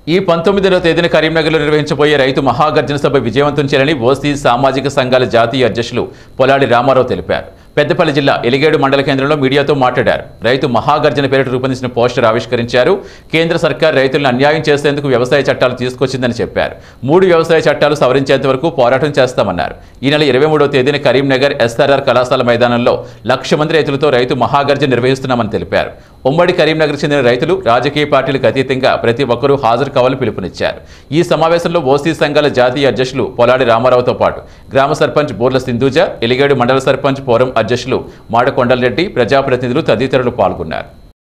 ఈ పంతొమ్మిదవ తేదీన కరీంనగర్లో నిర్వహించబోయే రైతు మహాగర్జన సభ విజయవంతం చేయాలని ఓసీ సామాజిక సంఘాల జాతీయ అధ్యక్షులు పొలాడి రామారావు తెలిపారు పెద్దపల్లి జిల్లా ఎలిగేడు మండల కేంద్రంలో మీడియాతో మాట్లాడారు రైతు మహాగర్జన పేరిట రూపొందించిన పోస్టర్ ఆవిష్కరించారు కేంద్ర సర్కార్ రైతులను అన్యాయం చేసేందుకు వ్యవసాయ చట్టాలు తీసుకొచ్చిందని చెప్పారు మూడు వ్యవసాయ చట్టాలు సవరించేంత వరకు పోరాటం చేస్తామన్నారు ఈ నెల ఇరవై మూడవ తేదీన కరీంనగర్ ఎస్ఆర్ఆర్ కళాశాల మైదానంలో లక్ష మంది రైతులతో రైతు మహాగర్జన నిర్వహిస్తున్నామని తెలిపారు ఉమ్మడి కరీంనగర్ చెందిన రైతులు రాజకీయ పార్టీలకు అతీతంగా ప్రతి ఒక్కరూ హాజరు కావాలని పిలుపునిచ్చారు ఈ సమావేశంలో ఓసీ సంఘాల జాతీయ అధ్యక్షులు పొలాడి రామారావుతో పాటు గ్రామ సర్పంచ్ బూర్ల సింధూజ ఎలిగేడు మండల సర్పంచ్ పోరం అధ్యక్షులు మాడకొండలరెడ్డి ప్రజాప్రతినిధులు తదితరులు పాల్గొన్నారు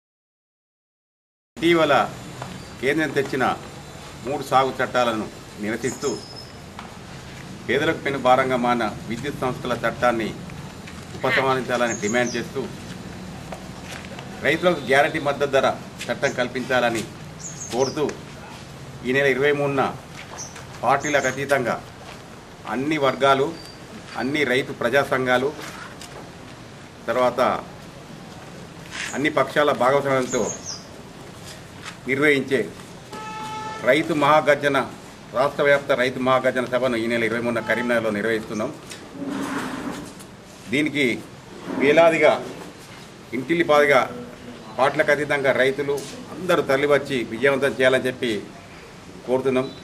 ఇటీవల కేంద్రం తెచ్చిన మూడు సాగు చట్టాలను నిరసిస్తూ పేదలకు పెను భారంగా మారిన విద్యుత్ సంస్థల చట్టాన్ని ఉపసంహరించాలని డిమాండ్ చేస్తూ రైతులకు గ్యారంటీ మద్దతు ధర చట్టం కల్పించాలని కోరుతూ ఈ నెల ఇరవై మూడున పార్టీలకు అతీతంగా అన్ని వర్గాలు అన్ని రైతు ప్రజా సంఘాలు తర్వాత అన్ని పక్షాల భాగస్వామ్యంతో నిర్వహించే రైతు మహాగర్జన రాష్ట్ర వ్యాప్త రైతు మహాగర్జన సభను ఈ నెల ఇరవై మూడున కరీంనగర్లో నిర్వహిస్తున్నాం దీనికి వేలాదిగా ఇంటిల్లిపాదిగా పాటలకు అతీతంగా రైతులు అందరూ తరలివచ్చి విజయవంతం చేయాలని చెప్పి కోరుతున్నాం